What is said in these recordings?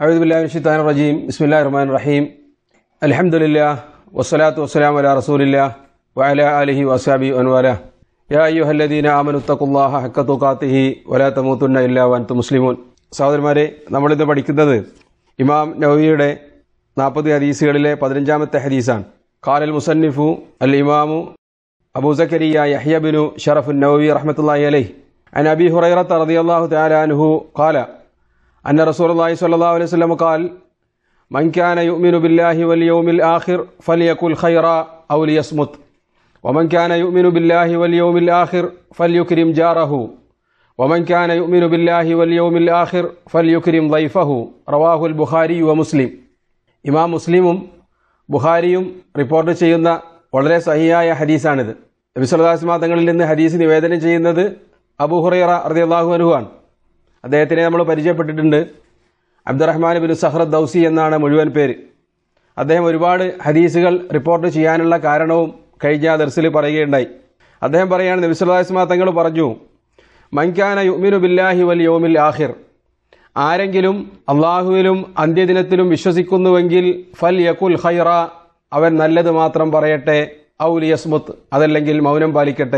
أعوذ بالله من الشيطان الرجيم بسم الله الرحمن الرحيم الحمد لله والصلاة والسلام على رسول الله وعلى آله وأصحابه ومن والاه يا أيها الذين آمنوا اتقوا الله حق تقاته ولا تموتن إلا وأنتم مسلمون സഹോദരന്മാരെ നമ്മളിന്ന് പഠിക്കുന്നത് ഇമാം നവവിയുടെ നാൽപ്പത് ഹദീസുകളിലെ പതിനഞ്ചാമത്തെ ഹദീസാണ് ഖാലൽ മുസന്നിഫു അൽ ഇമാമു أبو زكريا يحيى بن شرف النووي رحمة الله عليه عن أبي هريرة رضي الله تعالى عنه قال أن رسول الله صلى الله عليه وسلم قال من كان يؤمن بالله واليوم الآخر فليقل خيرا أو ليصمت ومن كان يؤمن بالله واليوم الآخر فليكرم جاره ومن كان يؤمن بالله واليوم الآخر فليكرم ضيفه رواه البخاري ومسلم ഇമാം മുസ്ലിമും ബുഖാരിയും റിപ്പോർട്ട് ചെയ്യുന്ന വളരെ സഹിയായ ഹദീസാണിത് നബി സല്ലാസ്മാ തങ്ങളിൽ നിന്ന് ഹദീസ് നിവേദനം ചെയ്യുന്നത് അബൂ ഹുറൈറ റളിയല്ലാഹു അൻഹു ആണ് അദ്ദേഹത്തിനെ നമ്മൾ പരിചയപ്പെട്ടിട്ടുണ്ട് അബ്ദുറഹ്മാൻ ബിൻ സഹ്റ ദൗസി എന്നാണ് മുഴുവൻ പേര് അദ്ദേഹം ഒരുപാട് ഹദീസുകൾ റിപ്പോർട്ട് ചെയ്യാനുള്ള കാരണവും കഴിഞ്ഞ ദർസിൽ പറയുകയുണ്ടായി അദ്ദേഹം പറയാണ് നബി സല്ലാസ്മാ തങ്ങൾ പറഞ്ഞു മൻകാന യുമിനു ബില്ലാഹി വൽ യോമിൽ ആഹിർ ആരെങ്കിലും അള്ളാഹുവിലും അന്ത്യദിനത്തിലും വിശ്വസിക്കുന്നുവെങ്കിൽ ഫൽ യക്കുൽ ഖൈറ അവൻ നല്ലത് മാത്രം പറയട്ടെ ഔൽ യസ്മുത്ത് അതല്ലെങ്കിൽ മൗനം പാലിക്കട്ടെ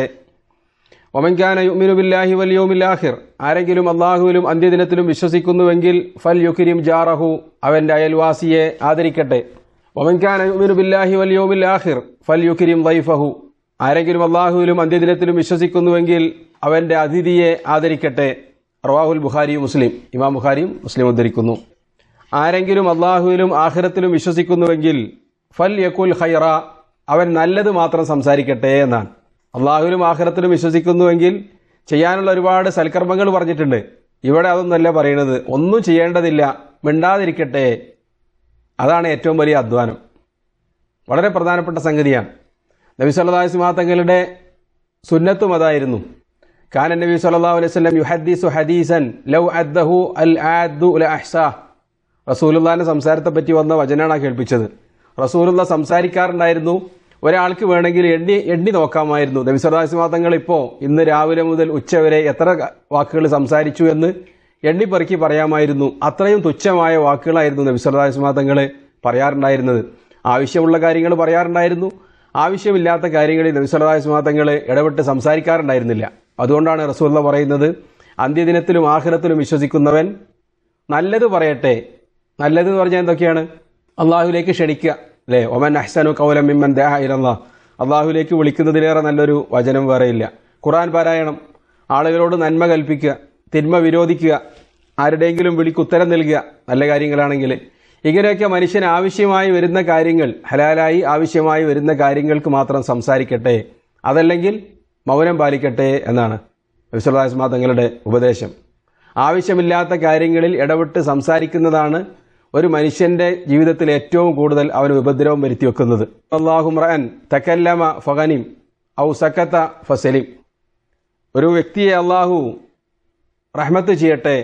ഒമൻഖാന യുമിനു ബില്ലാഹി വൽ യൗമിൽ ആഖിർ ആരെങ്കിലും അള്ളാഹുവിലും അന്ത്യദിനത്തിലും വിശ്വസിക്കുന്നുവെങ്കിൽ ഫൽ യുക്കിരിം ജാറഹു അവൻ്റെ അയൽവാസിയെ ആദരിക്കട്ടെ ഒമൻഖാന യുമിനു ബില്ലാഹി വൽ യൗമിൽ ആഖിർ ഫൽ യുക്കിരിം വൈഫഹു ആരെങ്കിലും അള്ളാഹുവിലും അന്ത്യദിനത്തിലും വിശ്വസിക്കുന്നുവെങ്കിൽ അവൻ്റെ അതിഥിയെ ആദരിക്കട്ടെ റവാഹുൽ ബുഖാരിയും മുസ്ലിം ഇമാം ബുഖാരിയും മുസ്ലിം ഉദ്ധരിക്കുന്നു ആരെങ്കിലും അള്ളാഹുവിലും ആഖിറത്തിലും വിശ്വസിക്കുന്നുവെങ്കിൽ ഫൽ യക്കുൽ ഖൈറ അവൻ നല്ലത് മാത്രം സംസാരിക്കട്ടെ എന്നാണ് അള്ളാഹുവിലും ആഖിറത്തിലും വിശ്വസിക്കുന്നുവെങ്കിൽ ചെയ്യാനുള്ള ഒരുപാട് സൽക്കർമ്മങ്ങൾ പറഞ്ഞിട്ടുണ്ട് ഇവിടെ അതൊന്നല്ല പറയുന്നത് ഒന്നും ചെയ്യേണ്ടതില്ല മിണ്ടാതിരിക്കട്ടെ അതാണ് ഏറ്റവും വലിയ അധ്വാനം വളരെ പ്രധാനപ്പെട്ട സംഗതിയാണ് നബി സല്ലാസ്മാ തങ്ങളുടെ സുന്നത്തും അതായിരുന്നു കാന നബി സല്ലല്ലാഹു അലൈഹി വസല്ലം യുഹദ്ദിസു ഹദീസൻ ലൗ അദ്ദഹു അൽ ആദ്ദു ല അഹ്സാ റസൂലുള്ളാഹിന്റെ സംസാരത്തെ പറ്റി വന്ന വചനാണ് കേൾപ്പിച്ചത് റസൂലുള്ള സംസാരിക്കാറുണ്ടായിരുന്നു ഒരാൾക്ക് വേണമെങ്കിൽ എണ്ണി എണ്ണി നോക്കാമായിരുന്നു നബി സല്ലല്ലാഹു തങ്ങൾ ഇപ്പോൾ ഇന്ന് രാവിലെ മുതൽ ഉച്ചവരെ എത്ര വാക്കുകൾ സംസാരിച്ചു എന്ന് എണ്ണിപ്പെറുക്കി പറയാമായിരുന്നു അത്രയും തുച്ഛമായ വാക്കുകളായിരുന്നു നബി സല്ലല്ലാഹു തങ്ങൾ പറയാറുണ്ടായിരുന്നത് ആവശ്യമുള്ള കാര്യങ്ങൾ പറയാറുണ്ടായിരുന്നു ആവശ്യമില്ലാത്ത കാര്യങ്ങളിൽ നബി സല്ലല്ലാഹു തങ്ങൾ ഇടപെട്ട് സംസാരിക്കാറുണ്ടായിരുന്നില്ല അതുകൊണ്ടാണ് റസൂല്ല പറയുന്നത് അന്ത്യദിനത്തിലും ആഖിറത്തിലും വിശ്വസിക്കുന്നവൻ നല്ലത് പറയട്ടെ നല്ലത് എന്ന് പറഞ്ഞാൽ എന്തൊക്കെയാണ് അള്ളാഹുലേക്ക് ക്ഷണിക്കുക അല്ലേ ഒമൻ അഹ്സനു കൗലം മിമ്മൻ ദേഹ ഇലല്ലാ അള്ളാഹുലേക്ക് വിളിക്കുന്നതിലേറെ നല്ലൊരു വചനം വേറെയില്ല ഖുറാൻ പാരായണം ആളുകളോട് നന്മ കൽപ്പിക്കുക തിന്മ വിരോധിക്കുക ആരുടെയെങ്കിലും വിളിക്ക് ഉത്തരം നൽകുക നല്ല കാര്യങ്ങളാണെങ്കിൽ ഇങ്ങനെയൊക്കെ മനുഷ്യന് ആവശ്യമായി വരുന്ന കാര്യങ്ങൾ ഹലാലായി ആവശ്യമായി വരുന്ന കാര്യങ്ങൾക്ക് മാത്രം സംസാരിക്കട്ടെ അതല്ലെങ്കിൽ മൗനം പാലിക്കട്ടെ എന്നാണ് വിശ്വലാസ്മാ തങ്ങളുടെ ഉപദേശം ആവശ്യമില്ലാത്ത കാര്യങ്ങളിൽ ഇടപെട്ട് സംസാരിക്കുന്നതാണ് ഒരു മനുഷ്യന്റെ ജീവിതത്തിൽ ഏറ്റവും കൂടുതൽ അവന് ഉപദ്രവം വരുത്തി വെക്കുന്നത് അള്ളാഹുമ്രൻ തക്കല്ലമ ഫഗനിം ഔ സക്കത്ത ഫസലിം ഒരു വ്യക്തിയെ അള്ളാഹു റഹ്മത്ത് ചെയ്യട്ടെ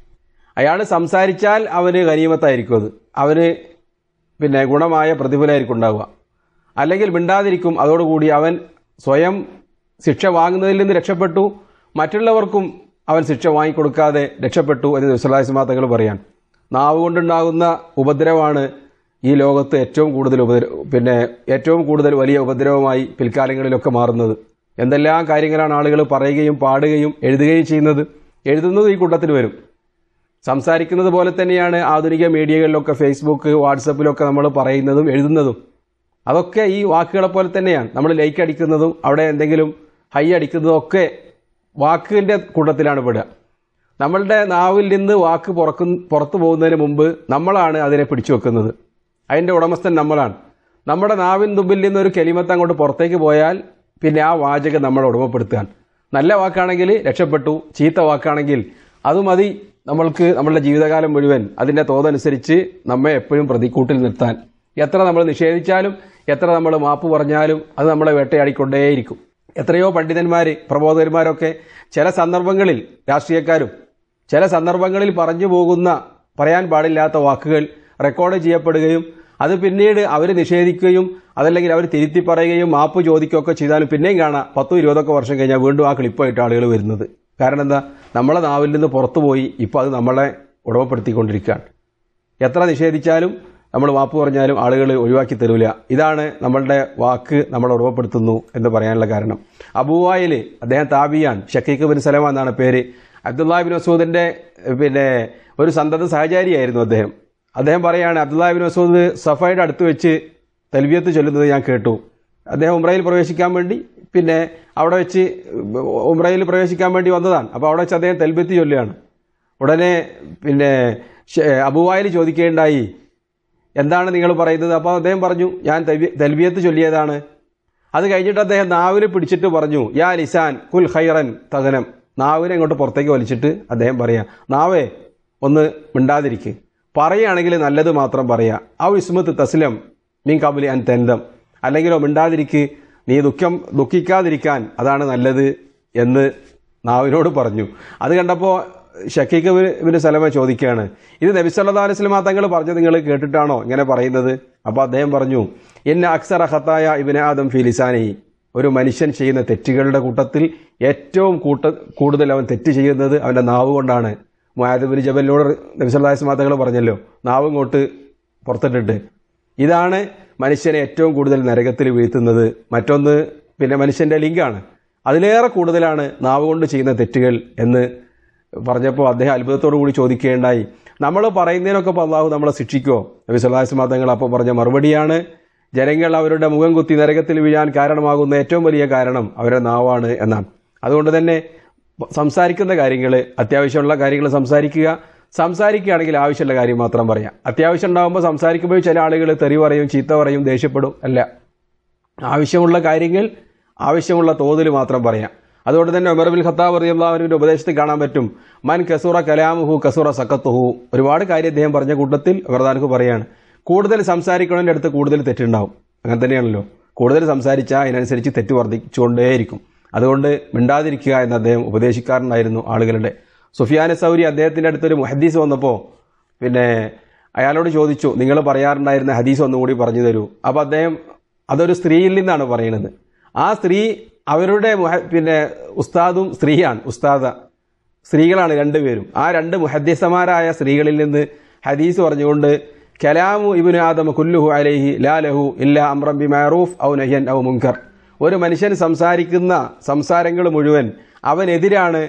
അയാൾ സംസാരിച്ചാൽ അവന് ഗനീമത്തായിരിക്കും അത് അവന് പിന്നെ ഗുണമായ പ്രതിഫലമായിരിക്കും ഉണ്ടാവുക അല്ലെങ്കിൽ മിണ്ടാതിരിക്കും അതോടുകൂടി അവൻ സ്വയം ശിക്ഷ വാങ്ങുന്നതിൽ നിന്ന് രക്ഷപ്പെട്ടു മറ്റുള്ളവർക്കും അവൻ ശിക്ഷ വാങ്ങിക്കൊടുക്കാതെ രക്ഷപ്പെട്ടു എന്ന് വിശ്വലാസിമാ തങ്ങൾ പറയാൻ നാവ് കൊണ്ടുണ്ടാകുന്ന ഉപദ്രവമാണ് ഈ ലോകത്ത് ഏറ്റവും കൂടുതൽ ഉപദ്ര പിന്നെ ഏറ്റവും കൂടുതൽ വലിയ ഉപദ്രവമായി പിൽക്കാലങ്ങളിലൊക്കെ മാറുന്നത് എന്തെല്ലാം കാര്യങ്ങളാണ് ആളുകൾ പറയുകയും പാടുകയും എഴുതുകയും ചെയ്യുന്നത് എഴുതുന്നത് ഈ കൂട്ടത്തിൽ വരും സംസാരിക്കുന്നത് പോലെ തന്നെയാണ് ആധുനിക മീഡിയകളിലൊക്കെ ഫേസ്ബുക്ക് വാട്സപ്പിലൊക്കെ നമ്മൾ പറയുന്നതും എഴുതുന്നതും അതൊക്കെ ഈ വാക്കുകളെ പോലെ തന്നെയാണ് നമ്മൾ ലൈക്ക് അടിക്കുന്നതും അവിടെ എന്തെങ്കിലും ഹൈ അടിക്കുന്നതും ഒക്കെ വാക്കിൻ്റെ കൂട്ടത്തിലാണ് പെടുക നമ്മളുടെ നാവിൽ നിന്ന് വാക്ക് പുറക്കു പുറത്തു പോകുന്നതിന് മുമ്പ് നമ്മളാണ് അതിനെ പിടിച്ചു വെക്കുന്നത് അതിൻ്റെ ഉടമസ്ഥൻ നമ്മളാണ് നമ്മുടെ നാവിൻ തുമ്പിൽ നിന്ന് ഒരു കെലിമത്ത് അങ്ങോട്ട് പുറത്തേക്ക് പോയാൽ പിന്നെ ആ വാചകം നമ്മളെ ഉടമപ്പെടുത്തുകയാണ് നല്ല വാക്കാണെങ്കിൽ രക്ഷപ്പെട്ടു ചീത്ത വാക്കാണെങ്കിൽ അത് മതി നമ്മൾക്ക് നമ്മളുടെ ജീവിതകാലം മുഴുവൻ അതിൻ്റെ തോതനുസരിച്ച് നമ്മെ എപ്പോഴും പ്രതിക്കൂട്ടിൽ നിർത്താൻ എത്ര നമ്മൾ നിഷേധിച്ചാലും എത്ര നമ്മൾ മാപ്പ് പറഞ്ഞാലും അത് നമ്മളെ വേട്ടയാടിക്കൊണ്ടേയിരിക്കും എത്രയോ പണ്ഡിതന്മാർ പ്രബോധകന്മാരൊക്കെ ചില സന്ദർഭങ്ങളിൽ രാഷ്ട്രീയക്കാരും ചില സന്ദർഭങ്ങളിൽ പറഞ്ഞു പോകുന്ന പറയാൻ പാടില്ലാത്ത വാക്കുകൾ റെക്കോർഡ് ചെയ്യപ്പെടുകയും അത് പിന്നീട് അവർ നിഷേധിക്കുകയും അതല്ലെങ്കിൽ അവർ തിരുത്തി പറയുകയും മാപ്പ് ചോദിക്കുകയൊക്കെ ചെയ്താലും പിന്നെയും കാണാം പത്തോ ഇരുപതൊക്കെ വർഷം കഴിഞ്ഞാൽ വീണ്ടും ആ ക്ലിപ്പായിട്ട് ആളുകൾ വരുന്നത് കാരണം എന്താ നമ്മളെ നാവിൽ നിന്ന് പുറത്തു പോയി ഇപ്പോൾ അത് നമ്മളെ ഉടമപ്പെടുത്തിക്കൊണ്ടിരിക്കുകയാണ് എത്ര നിഷേധിച്ചാലും നമ്മൾ മാപ്പ് പറഞ്ഞാലും ആളുകൾ ഒഴിവാക്കി തരൂല ഇതാണ് നമ്മളുടെ വാക്ക് നമ്മൾ ഉറവപ്പെടുത്തുന്നു എന്ന് പറയാനുള്ള കാരണം അബൂവായിൽ അദ്ദേഹം താബിയാൻ ഷക്കീഖ് ബിൻ സലമ എന്നാണ് പേര് അബ്ദുല്ലാ ബിൻ മസൂദിന്റെ പിന്നെ ഒരു സന്തത സഹചാരിയായിരുന്നു അദ്ദേഹം അദ്ദേഹം പറയാണ് അബ്ദുല്ലാ ബിൻ മസൂദ് സഫയുടെ അടുത്ത് വെച്ച് തൽബിയത്ത് ചൊല്ലുന്നത് ഞാൻ കേട്ടു അദ്ദേഹം ഉംറയിൽ പ്രവേശിക്കാൻ വേണ്ടി പിന്നെ അവിടെ വെച്ച് ഉംറയിൽ പ്രവേശിക്കാൻ വേണ്ടി വന്നതാണ് അപ്പോൾ അവിടെ വെച്ച് അദ്ദേഹം തെൽബിയത്ത് ചൊല്ലുകയാണ് ഉടനെ പിന്നെ അബുവായിൽ ചോദിക്കേണ്ടായി എന്താണ് നിങ്ങൾ പറയുന്നത് അപ്പോൾ അദ്ദേഹം പറഞ്ഞു ഞാൻ തെൽബിയത്ത് ചൊല്ലിയതാണ് അത് കഴിഞ്ഞിട്ട് അദ്ദേഹം നാവിനെ പിടിച്ചിട്ട് പറഞ്ഞു യാ ലിസാൻ കുൽ ഖൈറൻ തകനം നാവിനെ ഇങ്ങോട്ട് പുറത്തേക്ക് വലിച്ചിട്ട് അദ്ദേഹം പറയാ നാവേ ഒന്ന് മിണ്ടാതിരിക്ക് പറയുകയാണെങ്കിൽ നല്ലത് മാത്രം പറയാ ഔ ഇസ്മത്ത് തസ്ലം മീൻ കബുലി അൻ തെന്തം അല്ലെങ്കിലോ മിണ്ടാതിരിക്ക് നീ ദുഃഖം ദുഃഖിക്കാതിരിക്കാൻ അതാണ് നല്ലത് എന്ന് നാവിനോട് പറഞ്ഞു അത് കണ്ടപ്പോൾ ഷക്കീഖ് ഇബിന് സലമ ചോദിക്കുകയാണ് ഇത് നബി സല്ലാ അലൈഹി സ്വലമ തങ്ങൾ പറഞ്ഞത് നിങ്ങൾ കേട്ടിട്ടാണോ ഇങ്ങനെ പറയുന്നത് അപ്പോൾ അദ്ദേഹം പറഞ്ഞു എന്നെ അക്സറ ഹത്തായ ഇബിന് ആദം ഫിലിസാനി ഒരു മനുഷ്യൻ ചെയ്യുന്ന തെറ്റുകളുടെ കൂട്ടത്തിൽ ഏറ്റവും കൂട്ട കൂടുതൽ അവൻ തെറ്റ് ചെയ്യുന്നത് അവൻ്റെ നാവ് കൊണ്ടാണ് മുഹാദബിൻ ജബലിനോട് നബി സല്ലാ അലൈഹി തങ്ങൾ പറഞ്ഞല്ലോ നാവ് ഇങ്ങോട്ട് പുറത്തിട്ടിട്ട് ഇതാണ് മനുഷ്യനെ ഏറ്റവും കൂടുതൽ നരകത്തിൽ വീഴ്ത്തുന്നത് മറ്റൊന്ന് പിന്നെ മനുഷ്യന്റെ ലിംഗാണ് അതിലേറെ കൂടുതലാണ് നാവ് കൊണ്ട് ചെയ്യുന്ന തെറ്റുകൾ എന്ന് പറഞ്ഞപ്പോൾ അദ്ദേഹം അത്ഭുതത്തോടു കൂടി ചോദിക്കുകയുണ്ടായി നമ്മൾ പറയുന്നതിനൊക്കെ ഇപ്പോൾ അള്ളാഹു നമ്മളെ ശിക്ഷിക്കുമോ നബി സല്ലാസ് തങ്ങൾ അപ്പോൾ പറഞ്ഞ മറുപടിയാണ് ജനങ്ങൾ അവരുടെ മുഖം കുത്തി നരകത്തിൽ വീഴാൻ കാരണമാകുന്ന ഏറ്റവും വലിയ കാരണം അവരുടെ നാവാണ് എന്നാണ് അതുകൊണ്ട് തന്നെ സംസാരിക്കുന്ന കാര്യങ്ങൾ അത്യാവശ്യമുള്ള കാര്യങ്ങൾ സംസാരിക്കുക സംസാരിക്കുകയാണെങ്കിൽ ആവശ്യമുള്ള കാര്യം മാത്രം പറയാം അത്യാവശ്യം ഉണ്ടാകുമ്പോൾ സംസാരിക്കുമ്പോൾ ചില ആളുകൾ തെറി പറയും ചീത്ത പറയും ദേഷ്യപ്പെടും അല്ല ആവശ്യമുള്ള കാര്യങ്ങൾ ആവശ്യമുള്ള തോതിൽ മാത്രം പറയാം അതുകൊണ്ട് തന്നെ ഉമർ ബിൻ ഖത്താബ് റളിയല്ലാഹുവിന്റെ ഉപദേശത്തിൽ കാണാൻ പറ്റും മൻ കസൂറ കലാമുഹു കസൂറ സക്കത്തുഹു ഒരുപാട് കാര്യം അദ്ദേഹം പറഞ്ഞ കൂട്ടത്തിൽ ഉമർദാനക്ക് പറയാണ് കൂടുതൽ സംസാരിക്കണതിൻ്റെ അടുത്ത് കൂടുതൽ തെറ്റുണ്ടാവും അങ്ങനെ തന്നെയാണല്ലോ കൂടുതൽ സംസാരിച്ചാൽ അതിനനുസരിച്ച് തെറ്റ് വർദ്ധിച്ചുകൊണ്ടേയിരിക്കും അതുകൊണ്ട് മിണ്ടാതിരിക്കുക എന്ന് അദ്ദേഹം ഉപദേശിക്കാറുണ്ടായിരുന്നു ആളുകളുടെ സുഫിയാന സൗരി അദ്ദേഹത്തിന്റെ അടുത്തൊരു മുഹദ്ദീസ് വന്നപ്പോൾ പിന്നെ അയാളോട് ചോദിച്ചു നിങ്ങൾ പറയാറുണ്ടായിരുന്ന ഹദീസ് ഒന്നുകൂടി പറഞ്ഞു തരൂ അപ്പോൾ അദ്ദേഹം അതൊരു സ്ത്രീയിൽ നിന്നാണ് പറയുന്നത് ആ സ്ത്രീ അവരുടെ പിന്നെ ഉസ്താദും സ്ത്രീയാണ് ഉസ്താദ സ്ത്രീകളാണ് രണ്ടുപേരും ആ രണ്ട് മുഹദ്ദിസമാരായ സ്ത്രീകളിൽ നിന്ന് ഹദീസ് പറഞ്ഞുകൊണ്ട് കലാമു ഇബിന് ആദമ കുല്ലുഹു അലൈഹി ലാ ലഹു ഇല്ല അമ്രം ബി മാറൂഫ് ഔ നഹ്യൻ ഔ മുങ്കർ ഒരു മനുഷ്യൻ സംസാരിക്കുന്ന സംസാരങ്ങൾ മുഴുവൻ അവനെതിരാണ്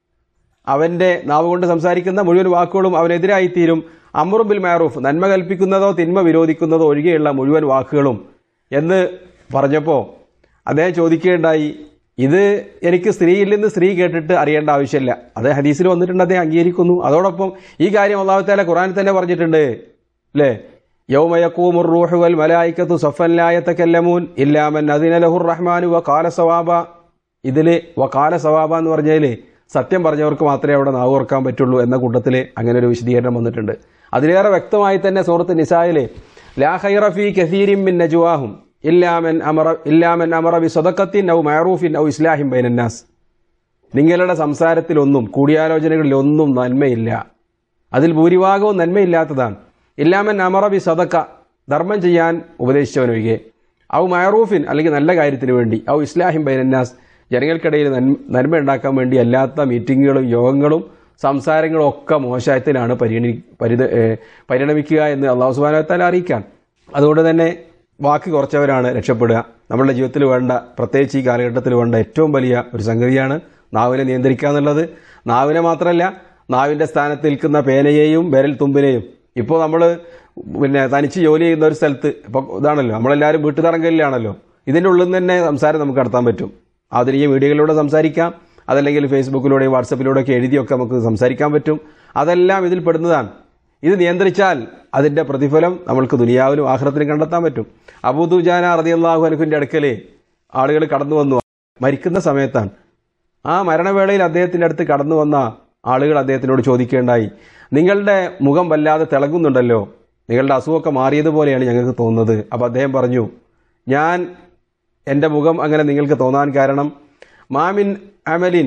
അവന്റെ നാവ് കൊണ്ട് സംസാരിക്കുന്ന മുഴുവൻ വാക്കുകളും അവനെതിരായിത്തീരും അമ്രും ബിൽ മാറൂഫ് നന്മ കൽപ്പിക്കുന്നതോ തിന്മ വിരോധിക്കുന്നതോ ഒഴികെയുള്ള മുഴുവൻ വാക്കുകളും എന്ന് പറഞ്ഞപ്പോൾ അദ്ദേഹം ചോദിക്കുകയുണ്ടായി ഇത് എനിക്ക് സ്ത്രീയിൽ നിന്ന് സ്ത്രീ കേട്ടിട്ട് അറിയേണ്ട ആവശ്യമില്ല അത് ഹദീസിൽ വന്നിട്ടുണ്ട് അദ്ദേഹം അംഗീകരിക്കുന്നു അതോടൊപ്പം ഈ കാര്യം അള്ളാഹുത്താല ഖുറാനിൽ തന്നെ പറഞ്ഞിട്ടുണ്ട് അല്ലേ യൗമയക്കൂമുർ റൂഹു വൽ മലായിക്കത്തു സഫല്ലായത്തക്കല്ലമൂൻ ഇല്ലാമൻ അതിന ലഹുർ റഹ്മാനു വ കാല സവാബ ഇതില് വ കാല സവാബ എന്ന് പറഞ്ഞതിൽ സത്യം പറഞ്ഞവർക്ക് മാത്രമേ അവിടെ നാവ് ഓർക്കാൻ പറ്റുള്ളൂ എന്ന കൂട്ടത്തിൽ അങ്ങനെ ഒരു വിശദീകരണം വന്നിട്ടുണ്ട് അതിലേറെ വ്യക്തമായി തന്നെ സുഹൃത്ത് നിസായില് ലാ ഖൈറഫി കസീരിൻ മിൻ നജുവാഹും ഇല്ലാമൻ അമറ ഇല്ലാമൻ അമറ ബി സദക്കത്തിൻ ഔ മഅറൂഫിൻ ഔ ഇസ്ലാഹിൻ ബൈനന്നാസ് നിങ്ങളുടെ സംസാരത്തിലൊന്നും കൂടിയാലോചനകളിലൊന്നും നന്മയില്ല അതിൽ ഭൂരിഭാഗവും നന്മയില്ലാത്തതാണ് ഇല്ലാമൻ അമറ ബി സദക്ക ധർമ്മം ചെയ്യാൻ ഉപദേശിച്ചവനൊഴികെ ഔ മയറൂഫിൻ അല്ലെങ്കിൽ നല്ല കാര്യത്തിന് വേണ്ടി ഔ ഇസ്ലാഹിം ബൈനന്നാസ് ജനങ്ങൾക്കിടയിൽ നന്മ ഉണ്ടാക്കാൻ വേണ്ടി അല്ലാത്ത മീറ്റിങ്ങുകളും യോഗങ്ങളും സംസാരങ്ങളും ഒക്കെ മോശത്തിലാണ് പരിഗണി പരിത പരിണമിക്കുക എന്ന് അള്ളാഹു സുബാനത്താൽ അറിയിക്കാൻ അതുകൊണ്ട് തന്നെ വാക്ക് കുറച്ചവരാണ് രക്ഷപ്പെടുക നമ്മളുടെ ജീവിതത്തിൽ വേണ്ട പ്രത്യേകിച്ച് ഈ കാലഘട്ടത്തിൽ വേണ്ട ഏറ്റവും വലിയ ഒരു സംഗതിയാണ് നാവിനെ നിയന്ത്രിക്കുക എന്നുള്ളത് നാവിനെ മാത്രമല്ല നാവിൻ്റെ സ്ഥാനത്ത് നിൽക്കുന്ന പേനയെയും വിരൽ തുമ്പിനെയും ഇപ്പോൾ നമ്മൾ പിന്നെ തനിച്ച് ജോലി ചെയ്യുന്ന ഒരു സ്ഥലത്ത് ഇപ്പോൾ ഇതാണല്ലോ നമ്മളെല്ലാവരും വീട്ടുതറങ്കലിലാണല്ലോ ഇതിൻ്റെ ഉള്ളിൽ നിന്ന് തന്നെ സംസാരം നമുക്ക് നടത്താൻ പറ്റും ആധുനിക മീഡിയകളിലൂടെ സംസാരിക്കാം അതല്ലെങ്കിൽ ഫേസ്ബുക്കിലൂടെയും വാട്സപ്പിലൂടെയൊക്കെ എഴുതിയൊക്കെ നമുക്ക് സംസാരിക്കാൻ പറ്റും അതെല്ലാം ഇതിൽ പെടുന്നതാണ് ഇത് നിയന്ത്രിച്ചാൽ അതിന്റെ പ്രതിഫലം നമ്മൾക്ക് ദുനിയാവിലും ആഹ്റത്തിലും കണ്ടെത്താൻ പറ്റും അബൂദുജാന റതിയല്ലാഹു അനഖിന്റെ അടുക്കല് ആളുകൾ കടന്നു വന്നു മരിക്കുന്ന സമയത്താണ് ആ മരണവേളയിൽ അദ്ദേഹത്തിന്റെ അടുത്ത് കടന്നു വന്ന ആളുകൾ അദ്ദേഹത്തിനോട് ചോദിക്കേണ്ടായി നിങ്ങളുടെ മുഖം വല്ലാതെ തിളങ്ങുന്നുണ്ടല്ലോ നിങ്ങളുടെ അസുഖമൊക്കെ മാറിയതുപോലെയാണ് ഞങ്ങൾക്ക് തോന്നുന്നത് അപ്പോൾ അദ്ദേഹം പറഞ്ഞു ഞാൻ എൻ്റെ മുഖം അങ്ങനെ നിങ്ങൾക്ക് തോന്നാൻ കാരണം മാമിൻ അമലിൻ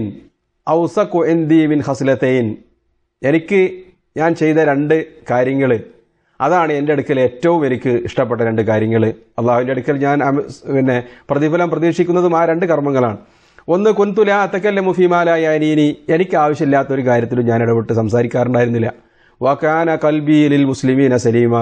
ഔസഖു എന്തി മിൻ ഹസ്ലത്തൈൻ എനിക്ക് ഞാൻ ചെയ്ത രണ്ട് കാര്യങ്ങൾ അതാണ് എൻ്റെ അടുക്കൽ ഏറ്റവും എനിക്ക് ഇഷ്ടപ്പെട്ട രണ്ട് കാര്യങ്ങൾ അള്ളാഹുവിൻ്റെ അടുക്കൽ ഞാൻ പിന്നെ പ്രതിഫലം പ്രതീക്ഷിക്കുന്നതും ആ രണ്ട് കർമ്മങ്ങളാണ് ഒന്ന് കുന്തുല അത്തക്കല്ല മുഫിമാല യാനീനി എനിക്ക് ആവശ്യമില്ലാത്ത ഒരു കാര്യത്തിലും ഞാൻ ഇടപെട്ട് സംസാരിക്കാറുണ്ടായിരുന്നില്ല വക്കാന കൽബി ലിൽ മുസ്ലിമീന സലീമ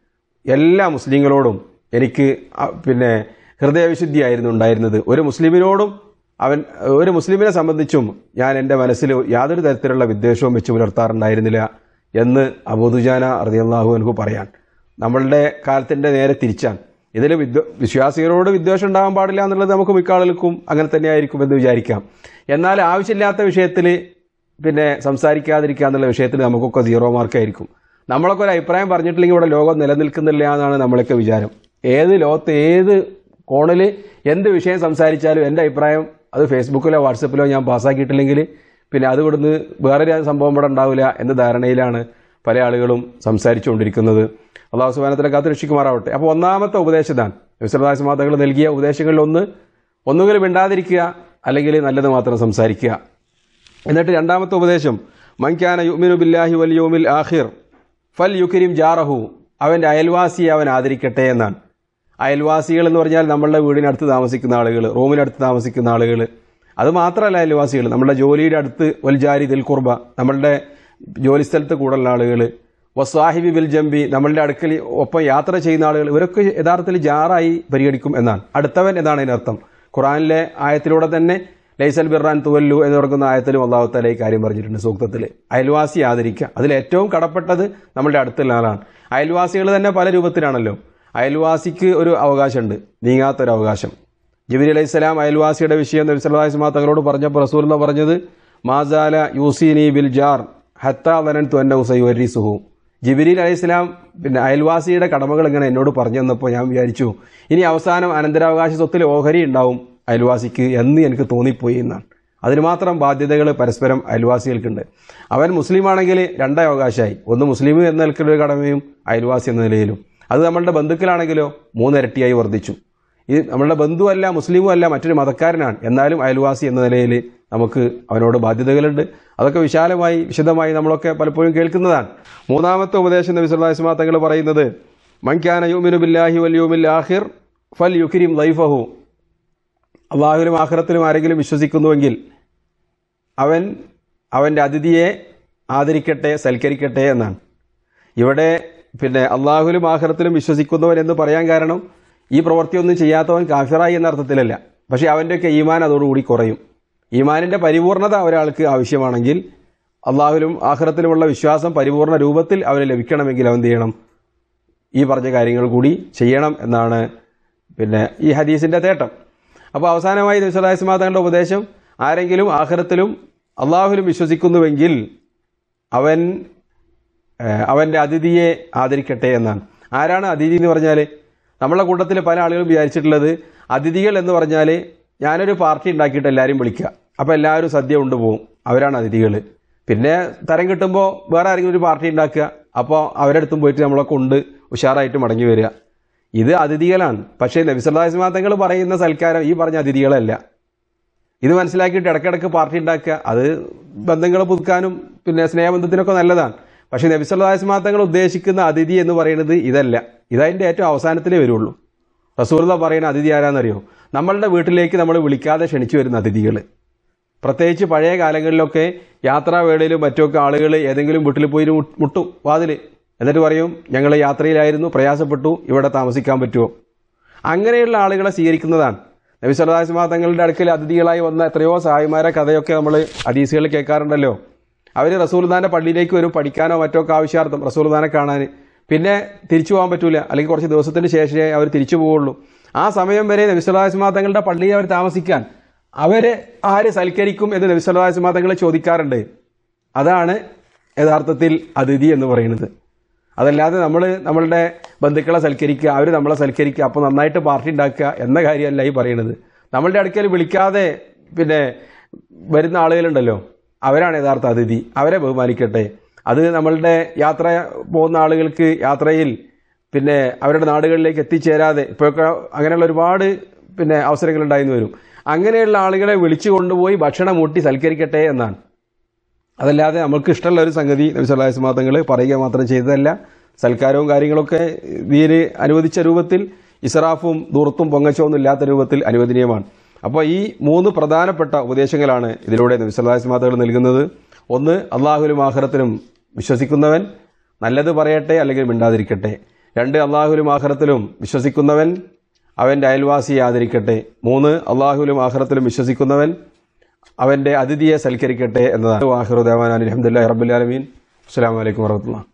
എല്ലാ മുസ്ലിങ്ങളോടും എനിക്ക് അ- പിന്നെ ഹൃദയവിശുദ്ധിയായിരുന്നു ഉണ്ടായിരുന്നത് ഒരു മുസ്ലിമിനോടും അവൻ ഒരു മുസ്ലിമിനെ സംബന്ധിച്ചും ഞാൻ എൻ്റെ മനസ്സിൽ യാതൊരു തരത്തിലുള്ള വിദ്വേഷവും വെച്ച് പുലർത്താറുണ്ടായിരുന്നില്ല എന്ന് അബൂദുജാന റളിയല്ലാഹു അൻഹു പറയാൻ നമ്മളുടെ കാലത്തിൻ്റെ നേരെ തിരിച്ചാണ് ഇതിൽ വിദ്വ വിശ്വാസികളോട് വിദ്വേഷം ഉണ്ടാകാൻ പാടില്ല എന്നുള്ളത് നമുക്ക് മിക്ക ആളുകൾക്കും അങ്ങനെ തന്നെ ആയിരിക്കും എന്ന് വിചാരിക്കാം എന്നാൽ ആവശ്യമില്ലാത്ത വിഷയത്തിൽ പിന്നെ സംസാരിക്കാതിരിക്കുക എന്നുള്ള വിഷയത്തിൽ നമുക്കൊക്കെ സീറോ മാർക്കായിരിക്കും നമ്മളൊക്കെ ഒരു അഭിപ്രായം പറഞ്ഞിട്ടില്ലെങ്കിൽ ഇവിടെ ലോകം നിലനിൽക്കുന്നില്ല എന്നാണ് നമ്മളൊക്കെ വിചാരം ഏത് ലോകത്ത് ഏത് കോണിൽ എന്ത് വിഷയം സംസാരിച്ചാലും എൻ്റെ അഭിപ്രായം അത് ഫേസ്ബുക്കിലോ വാട്സപ്പിലോ ഞാൻ പാസ്സാക്കിയിട്ടില്ലെങ്കിൽ പിന്നെ അത് ഇവിടുന്ന് വേറൊരു സംഭവം ഇവിടെ ഉണ്ടാവില്ല എന്ന ധാരണയിലാണ് പല ആളുകളും സംസാരിച്ചുകൊണ്ടിരിക്കുന്നത് അള്ളാഹു സുബാനത്തിനെ കാത്ത് രക്ഷിക്കുമാറാവട്ടെ അപ്പോൾ ഒന്നാമത്തെ ഉപദേശതാണ് വിശ്രദാസ് മാതകൾ നൽകിയ ഉപദേശങ്ങളിൽ ഒന്ന് ഒന്നുകിൽ മിണ്ടാതിരിക്കുക അല്ലെങ്കിൽ നല്ലത് മാത്രം സംസാരിക്കുക എന്നിട്ട് രണ്ടാമത്തെ ഉപദേശം മൻകാന യുമിനു ബില്ലാഹി വൽ യൗമിൽ ആഖിർ ഫൽ യുക്രിം ജാറഹു അവൻ്റെ അയൽവാസിയെ അവൻ ആദരിക്കട്ടെ എന്നാണ് അയൽവാസികൾ എന്ന് പറഞ്ഞാൽ നമ്മളുടെ വീടിനടുത്ത് താമസിക്കുന്ന ആളുകൾ റൂമിനടുത്ത് താമസിക്കുന്ന ആളുകൾ അത് മാത്രമല്ല അയൽവാസികൾ നമ്മുടെ ജോലിയുടെ അടുത്ത് വൽജാരി ദിൽ കുർബ നമ്മളുടെ ജോലിസ്ഥലത്ത് കൂടുള്ള ആളുകൾ വസ്വാഹിബി ബിൽ ജംബി നമ്മളുടെ അടുക്കൽ ഒപ്പം യാത്ര ചെയ്യുന്ന ആളുകൾ ഇവരൊക്കെ യഥാർത്ഥത്തിൽ ജാറായി പരിഗണിക്കും എന്നാണ് അടുത്തവൻ എന്നാണ് അതിനർത്ഥം ഖുറാനിലെ ആയത്തിലൂടെ തന്നെ ലൈസൽ ബിറാൻ തുവല്ലു എന്ന് പറയുന്ന ആയത്തിലും അള്ളാഹുത്തല ഈ കാര്യം പറഞ്ഞിട്ടുണ്ട് സൂക്തത്തിൽ അയൽവാസി ആദരിക്കുക അതിൽ ഏറ്റവും കടപ്പെട്ടത് നമ്മളുടെ അടുത്തുള്ള ആളാണ് അയൽവാസികൾ തന്നെ പല രൂപത്തിലാണല്ലോ അയൽവാസിക്ക് ഒരു അവകാശമുണ്ട് നീങ്ങാത്തൊരു അവകാശം ജിബിരി അലൈഹി സ്വലാം അയൽവാസിയുടെ വിഷയം നബിസ്വല്ലാസ് മാത്തകളോട് പറഞ്ഞപ്പോൾ റസൂൽ എന്ന് പറഞ്ഞത് മാസാല യൂസീനി ബിൽ ജാർ ഹത്താ വനൻ തുന്ന ഉസൈ സുഹു ജിബിരിൽ അലൈഹി സ്വലാം പിന്നെ അയൽവാസിയുടെ കടമകൾ ഇങ്ങനെ എന്നോട് പറഞ്ഞു തന്നപ്പോൾ ഞാൻ വിചാരിച്ചു ഇനി അവസാനം അനന്തരാവകാശ സ്വത്തിൽ ഓഹരി ഉണ്ടാവും അയൽവാസിക്ക് എന്ന് എനിക്ക് തോന്നിപ്പോയി എന്നാണ് അതിന് മാത്രം ബാധ്യതകൾ പരസ്പരം അയൽവാസികൾക്കുണ്ട് അവൻ മുസ്ലിം ആണെങ്കിൽ രണ്ടായി അവകാശമായി ഒന്ന് മുസ്ലിം എന്ന നിലയ്ക്കുള്ള കടമയും അയൽവാസി എന്ന നിലയിലും അത് നമ്മളുടെ ബന്ധുക്കളാണെങ്കിലോ മൂന്നിരട്ടിയായി വർദ്ധിച്ചു ഇത് നമ്മളുടെ ബന്ധുവല്ല മുസ്ലിമും അല്ല മറ്റൊരു മതക്കാരനാണ് എന്നാലും അയൽവാസി എന്ന നിലയിൽ നമുക്ക് അവനോട് ബാധ്യതകളുണ്ട് അതൊക്കെ വിശാലമായി വിശദമായി നമ്മളൊക്കെ പലപ്പോഴും കേൾക്കുന്നതാണ് മൂന്നാമത്തെ ഉപദേശം നബി സല്ലല്ലാഹു അലൈഹി വസല്ലം തങ്ങൾ പറയുന്നത് മൻകാന യുമിനു ബില്ലാഹി വൽ യൗമിൽ ആഖിർ ഫൽ യുക്രിം ലൈഫഹു അള്ളാഹുവിലും ആഖിറത്തിലും ആരെങ്കിലും വിശ്വസിക്കുന്നുവെങ്കിൽ അവൻ അവൻ്റെ അതിഥിയെ ആദരിക്കട്ടെ സൽക്കരിക്കട്ടെ എന്നാണ് ഇവിടെ പിന്നെ അള്ളാഹുലും ആഖിറത്തിലും വിശ്വസിക്കുന്നവൻ എന്ന് പറയാൻ കാരണം ഈ പ്രവൃത്തിയൊന്നും ചെയ്യാത്തവൻ കാഫിറായി എന്ന അർത്ഥത്തിലല്ല പക്ഷേ അവൻ്റെയൊക്കെ ഈമാൻ അതോടുകൂടി കുറയും ഈമാനിൻ്റെ പരിപൂർണത ഒരാൾക്ക് ആവശ്യമാണെങ്കിൽ അള്ളാഹുലും ആഖിറത്തിലുമുള്ള വിശ്വാസം പരിപൂർണ രൂപത്തിൽ അവന് ലഭിക്കണമെങ്കിൽ അവൻ എന്ത് ചെയ്യണം ഈ പറഞ്ഞ കാര്യങ്ങൾ കൂടി ചെയ്യണം എന്നാണ് പിന്നെ ഈ ഹദീസിൻ്റെ തേട്ടം അപ്പോൾ അവസാനമായി നിസ്വലാസ്മാ തങ്ങളുടെ ഉപദേശം ആരെങ്കിലും ആഖിറത്തിലും അള്ളാഹുലും വിശ്വസിക്കുന്നുവെങ്കിൽ അവൻ ഏഹ്, അവൻ്റെ അതിഥിയെ ആദരിക്കട്ടെ എന്നാണ് ആരാണ് അതിഥി എന്ന് പറഞ്ഞാൽ നമ്മളെ കൂട്ടത്തിൽ പല ആളുകളും വിചാരിച്ചിട്ടുള്ളത് അതിഥികൾ എന്ന് പറഞ്ഞാൽ ഞാനൊരു പാർട്ടി ഉണ്ടാക്കിയിട്ട് എല്ലാവരും വിളിക്കുക അപ്പോൾ എല്ലാവരും സദ്യ കൊണ്ടുപോകും അവരാണ് അതിഥികൾ പിന്നെ തരം കിട്ടുമ്പോൾ വേറെ ആരെങ്കിലും ഒരു പാർട്ടി ഉണ്ടാക്കുക അപ്പോൾ അവരുടെ അടുത്തും പോയിട്ട് നമ്മളൊക്കെ ഉണ്ട് ഉഷാറായിട്ട് മടങ്ങി വരിക ഇത് അതിഥികളാണ് പക്ഷേ നബിസല്ലാസ്മാ തങ്ങൾ പറയുന്ന സൽക്കാരം ഈ പറഞ്ഞ അതിഥികളല്ല ഇത് മനസ്സിലാക്കിയിട്ട് ഇടയ്ക്കിടയ്ക്ക് പാർട്ടി ഉണ്ടാക്കുക അത് ബന്ധങ്ങൾ പുതുക്കാനും പിന്നെ സ്നേഹബന്ധത്തിനൊക്കെ നല്ലതാണ് പക്ഷേ നബിസല്ലാസ്മാ തങ്ങൾ ഉദ്ദേശിക്കുന്ന അതിഥി എന്ന് പറയുന്നത് ഇതല്ല ഇതതിൻ്റെ ഏറ്റവും അവസാനത്തിലേ വരുള്ളൂ റസൂർദ പറയുന്ന അതിഥി ആരാന്നറിയോ നമ്മളുടെ വീട്ടിലേക്ക് നമ്മൾ വിളിക്കാതെ ക്ഷണിച്ചു വരുന്ന അതിഥികൾ പ്രത്യേകിച്ച് പഴയ കാലങ്ങളിലൊക്കെ യാത്രാവേളയിലും മറ്റുമൊക്കെ ആളുകൾ ഏതെങ്കിലും വീട്ടിൽ പോയി മു- മുട്ടും വാതിൽ എന്നിട്ട് പറയും ഞങ്ങൾ യാത്രയിലായിരുന്നു പ്രയാസപ്പെട്ടു ഇവിടെ താമസിക്കാൻ പറ്റുമോ അങ്ങനെയുള്ള ആളുകളെ സ്വീകരിക്കുന്നതാണ് നബി സല്ലാസ്മാ തങ്ങളുടെ അടുക്കൽ അതിഥികളായി വന്ന എത്രയോ സഹായിമാരെ കഥയൊക്കെ നമ്മൾ ഹദീസുകളിൽ കേൾക്കാറുണ്ടല്ലോ അവർ റസൂൽദാന്റെ പള്ളിയിലേക്ക് വരും പഠിക്കാനോ മറ്റോ ഒക്കെ ആവശ്യാർത്ഥം റസൂൽദാനെ കാണാൻ പിന്നെ തിരിച്ചു പോകാൻ പറ്റൂല അല്ലെങ്കിൽ കുറച്ച് ദിവസത്തിന് ശേഷമേ അവർ തിരിച്ചു പോവുള്ളൂ ആ സമയം വരെ നബി സല്ലാസ്മാ തങ്ങളുടെ പള്ളിയിൽ അവർ താമസിക്കാൻ അവരെ ആര് സൽക്കരിക്കും എന്ന് നബി സല്ലാസ്മാ തങ്ങളെ ചോദിക്കാറുണ്ട് അതാണ് യഥാർത്ഥത്തിൽ അതിഥി എന്ന് പറയുന്നത് അതല്ലാതെ നമ്മൾ നമ്മളുടെ ബന്ധുക്കളെ സൽക്കരിക്കുക അവർ നമ്മളെ സൽക്കരിക്കുക അപ്പോൾ നന്നായിട്ട് പാർട്ടി ഉണ്ടാക്കുക എന്ന കാര്യമല്ല ഈ പറയുന്നത് നമ്മളുടെ അടുക്കൽ വിളിക്കാതെ പിന്നെ വരുന്ന ആളുകളുണ്ടല്ലോ അവരാണ് യഥാർത്ഥ അതിഥി അവരെ ബഹുമാനിക്കട്ടെ അത് നമ്മളുടെ യാത്ര പോകുന്ന ആളുകൾക്ക് യാത്രയിൽ പിന്നെ അവരുടെ നാടുകളിലേക്ക് എത്തിച്ചേരാതെ ഇപ്പോഴൊക്കെ അങ്ങനെയുള്ള ഒരുപാട് പിന്നെ അവസരങ്ങൾ ഉണ്ടായിരുന്നു വരും അങ്ങനെയുള്ള ആളുകളെ വിളിച്ചു കൊണ്ടുപോയി ഭക്ഷണം ഊട്ടി സൽക്കരിക്കട്ടെ എന്നാണ് അതല്ലാതെ നമുക്ക് ഇഷ്ടമുള്ള ഒരു സംഗതി നബി സല്ലല്ലാഹു അലൈഹി വസല്ലം തങ്ങൾ പറയുക മാത്രം ചെയ്തതല്ല സൽക്കാരവും കാര്യങ്ങളൊക്കെ ഇതിന് അനുവദിച്ച രൂപത്തിൽ ഇസ്രാഫും ദൂർത്തും പൊങ്ങച്ചൊന്നും ഇല്ലാത്ത രൂപത്തിൽ അനുവദനീയമാണ് അപ്പോൾ ഈ മൂന്ന് പ്രധാനപ്പെട്ട ഉപദേശങ്ങളാണ് ഇതിലൂടെ നബി സല്ലല്ലാഹു അലൈഹി വസല്ലം തങ്ങൾ നൽകുന്നത് ഒന്ന് അള്ളാഹുലും ആഖിറത്തിലും വിശ്വസിക്കുന്നവൻ നല്ലത് പറയട്ടെ അല്ലെങ്കിൽ മിണ്ടാതിരിക്കട്ടെ രണ്ട് അള്ളാഹുലും ആഖിറത്തിലും വിശ്വസിക്കുന്നവൻ അവൻ്റെ അയൽവാസിയെ ആദരിക്കട്ടെ മൂന്ന് അള്ളാഹുലും ആഖിറത്തിലും വിശ്വസിക്കുന്നവൻ അവൻ്റെ അതിഥിയെ സൽക്കരിക്കട്ടെ എന്നതാണ് ആഹിറുദ്ദാൻ അലഹമുല്ലാ റബ്ബുലാലമീൻ അസ്സാം വലൈക്കും വർഹമുല്ല